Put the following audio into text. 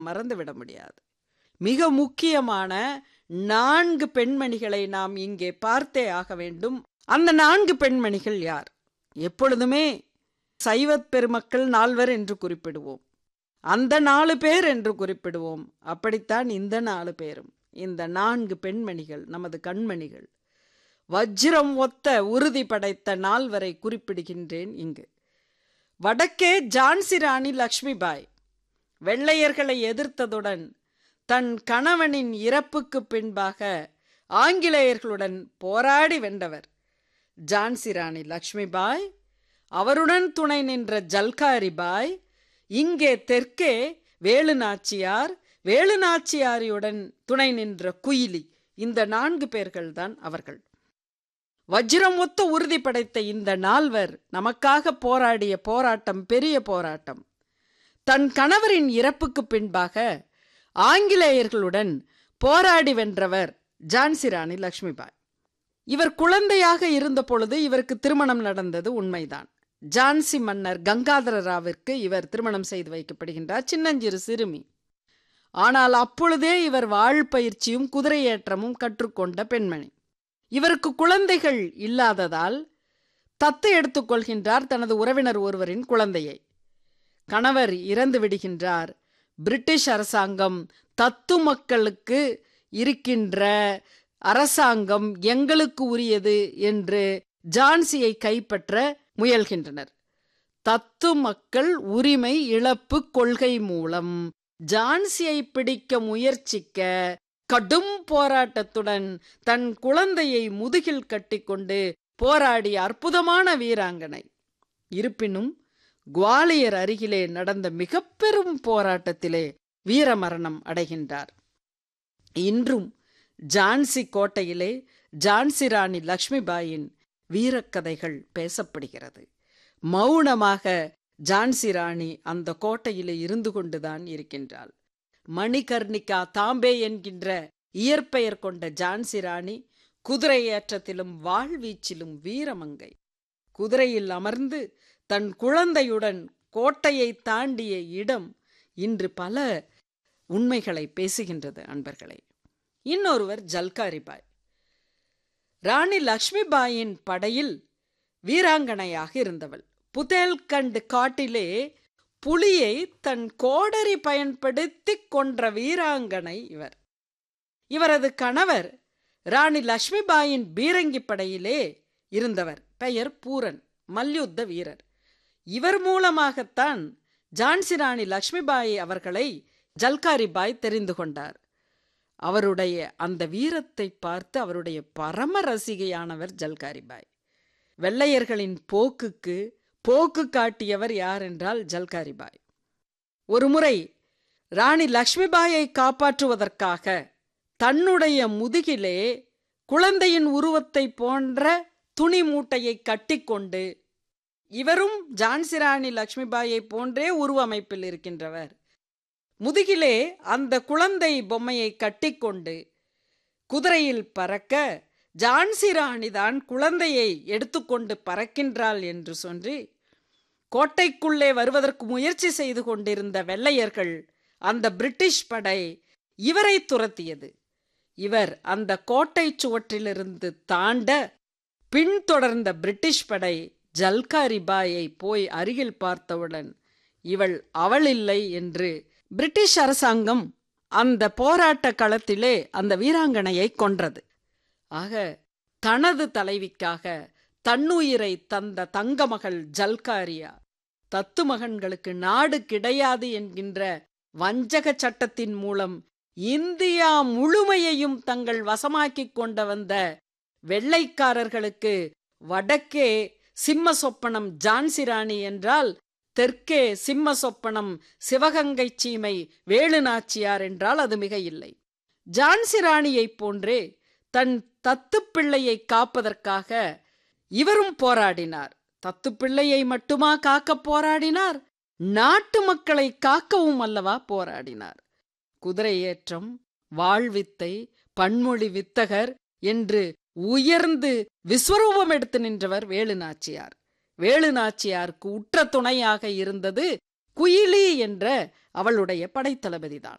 மறந்துவிட முடியாது மிக முக்கியமான நான்கு பெண்மணிகளை நாம் இங்கே பார்த்தே ஆக வேண்டும் அந்த நான்கு பெண்மணிகள் யார் எப்பொழுதுமே சைவத் பெருமக்கள் நால்வர் என்று குறிப்பிடுவோம் அந்த நாலு பேர் என்று குறிப்பிடுவோம் அப்படித்தான் இந்த நாலு பேரும் இந்த நான்கு பெண்மணிகள் நமது கண்மணிகள் வஜ்ரம் ஒத்த உறுதி படைத்த நால்வரை குறிப்பிடுகின்றேன் இங்கு வடக்கே ஜான்சி ராணி லக்ஷ்மிபாய் வெள்ளையர்களை எதிர்த்ததுடன் தன் கணவனின் இறப்புக்கு பின்பாக ஆங்கிலேயர்களுடன் போராடி வென்றவர் ஜான்சி ராணி லக்ஷ்மிபாய் அவருடன் துணை நின்ற ஜல்காரிபாய் இங்கே தெற்கே வேலு நாச்சியார் வேலு நாச்சியாரியுடன் துணை நின்ற குயிலி இந்த நான்கு பேர்கள்தான் அவர்கள் வஜ்ரம் ஒத்த உறுதி படைத்த இந்த நால்வர் நமக்காக போராடிய போராட்டம் பெரிய போராட்டம் தன் கணவரின் இறப்புக்கு பின்பாக ஆங்கிலேயர்களுடன் போராடி வென்றவர் ஜான்சி ராணி லக்ஷ்மிபாய் இவர் குழந்தையாக இருந்த பொழுது இவருக்கு திருமணம் நடந்தது உண்மைதான் ஜான்சி மன்னர் கங்காதர ராவிற்கு இவர் திருமணம் செய்து வைக்கப்படுகின்றார் சின்னஞ்சிறு சிறுமி ஆனால் அப்பொழுதே இவர் வாழ் பயிற்சியும் குதிரையேற்றமும் கற்றுக்கொண்ட பெண்மணி இவருக்கு குழந்தைகள் இல்லாததால் தத்து எடுத்துக்கொள்கின்றார் தனது உறவினர் ஒருவரின் குழந்தையை கணவர் இறந்து விடுகின்றார் பிரிட்டிஷ் அரசாங்கம் தத்து மக்களுக்கு இருக்கின்ற அரசாங்கம் எங்களுக்கு உரியது என்று ஜான்சியை கைப்பற்ற முயல்கின்றனர் தத்து மக்கள் உரிமை இழப்பு கொள்கை மூலம் ஜான்சியை பிடிக்க முயற்சிக்க கடும் போராட்டத்துடன் தன் குழந்தையை முதுகில் கட்டிக்கொண்டு போராடிய அற்புதமான வீராங்கனை இருப்பினும் குவாலியர் அருகிலே நடந்த மிக பெரும் போராட்டத்திலே வீரமரணம் அடைகின்றார் இன்றும் ஜான்சி கோட்டையிலே ஜான்சி ராணி லக்ஷ்மிபாயின் வீரக்கதைகள் பேசப்படுகிறது மௌனமாக ஜான்சி ராணி அந்த கோட்டையிலே இருந்து கொண்டுதான் இருக்கின்றாள் மணிகர்ணிகா தாம்பே என்கின்ற இயற்பெயர் கொண்ட ஜான்சி ராணி குதிரை ஏற்றத்திலும் வாழ்வீச்சிலும் வீரமங்கை குதிரையில் அமர்ந்து தன் குழந்தையுடன் கோட்டையை தாண்டிய இடம் இன்று பல உண்மைகளை பேசுகின்றது அன்பர்களே இன்னொருவர் ஜல்காரிபாய் ராணி லக்ஷ்மிபாயின் படையில் வீராங்கனையாக இருந்தவள் புதேல்கண்ட் காட்டிலே புலியை தன் கோடரி பயன்படுத்தி கொன்ற வீராங்கனை இவர் இவரது கணவர் ராணி லக்ஷ்மிபாயின் பீரங்கி படையிலே இருந்தவர் பெயர் பூரன் மல்யுத்த வீரர் இவர் மூலமாகத்தான் ஜான்சி ராணி லக்ஷ்மிபாய் அவர்களை ஜல்காரிபாய் தெரிந்து கொண்டார் அவருடைய அந்த வீரத்தை பார்த்து அவருடைய பரம ரசிகையானவர் ஜல்காரிபாய் வெள்ளையர்களின் போக்குக்கு போக்கு காட்டியவர் யார் என்றால் ஜல்காரிபாய் ஒருமுறை ராணி லக்ஷ்மிபாயை காப்பாற்றுவதற்காக தன்னுடைய முதுகிலே குழந்தையின் உருவத்தை போன்ற துணி மூட்டையை கட்டிக்கொண்டு இவரும் ஜான்சி ராணி லக்ஷ்மிபாயை போன்றே உருவமைப்பில் இருக்கின்றவர் முதுகிலே அந்த குழந்தை பொம்மையை கட்டிக்கொண்டு குதிரையில் பறக்க ஜான்சி ராணிதான் குழந்தையை எடுத்துக்கொண்டு பறக்கின்றாள் என்று சொல்லி கோட்டைக்குள்ளே வருவதற்கு முயற்சி செய்து கொண்டிருந்த வெள்ளையர்கள் அந்த பிரிட்டிஷ் படை இவரை துரத்தியது இவர் அந்த கோட்டை சுவற்றிலிருந்து தாண்ட பின்தொடர்ந்த பிரிட்டிஷ் படை ஜல்காரிபாயை போய் அருகில் பார்த்தவுடன் இவள் அவள் இல்லை என்று பிரிட்டிஷ் அரசாங்கம் அந்த போராட்ட களத்திலே அந்த வீராங்கனையை கொன்றது ஆக தனது தலைவிக்காக தன்னுயிரை தந்த தங்க மகள் ஜல்காரியா தத்து மகன்களுக்கு நாடு கிடையாது என்கின்ற வஞ்சக சட்டத்தின் மூலம் இந்தியா முழுமையையும் தங்கள் வசமாக்கிக் கொண்ட வந்த வெள்ளைக்காரர்களுக்கு வடக்கே சிம்ம சொப்பனம் ஜான்சி ராணி என்றால் தெற்கே சிம்ம சொப்பனம் சிவகங்கை சீமை வேலுநாச்சியார் என்றால் அது மிக இல்லை ஜான்சி ராணியைப் போன்றே தன் தத்துப்பிள்ளையை காப்பதற்காக இவரும் போராடினார் தத்துப்பிள்ளையை மட்டுமா காக்க போராடினார் நாட்டு மக்களை காக்கவும் அல்லவா போராடினார் குதிரை ஏற்றம் வாழ்வித்தை பன்மொழி வித்தகர் என்று உயர்ந்து விஸ்வரூபம் எடுத்து நின்றவர் வேலு நாச்சியார் வேலு நாச்சியாருக்கு உற்ற துணையாக இருந்தது குயிலி என்ற அவளுடைய படைத்தளபதிதான்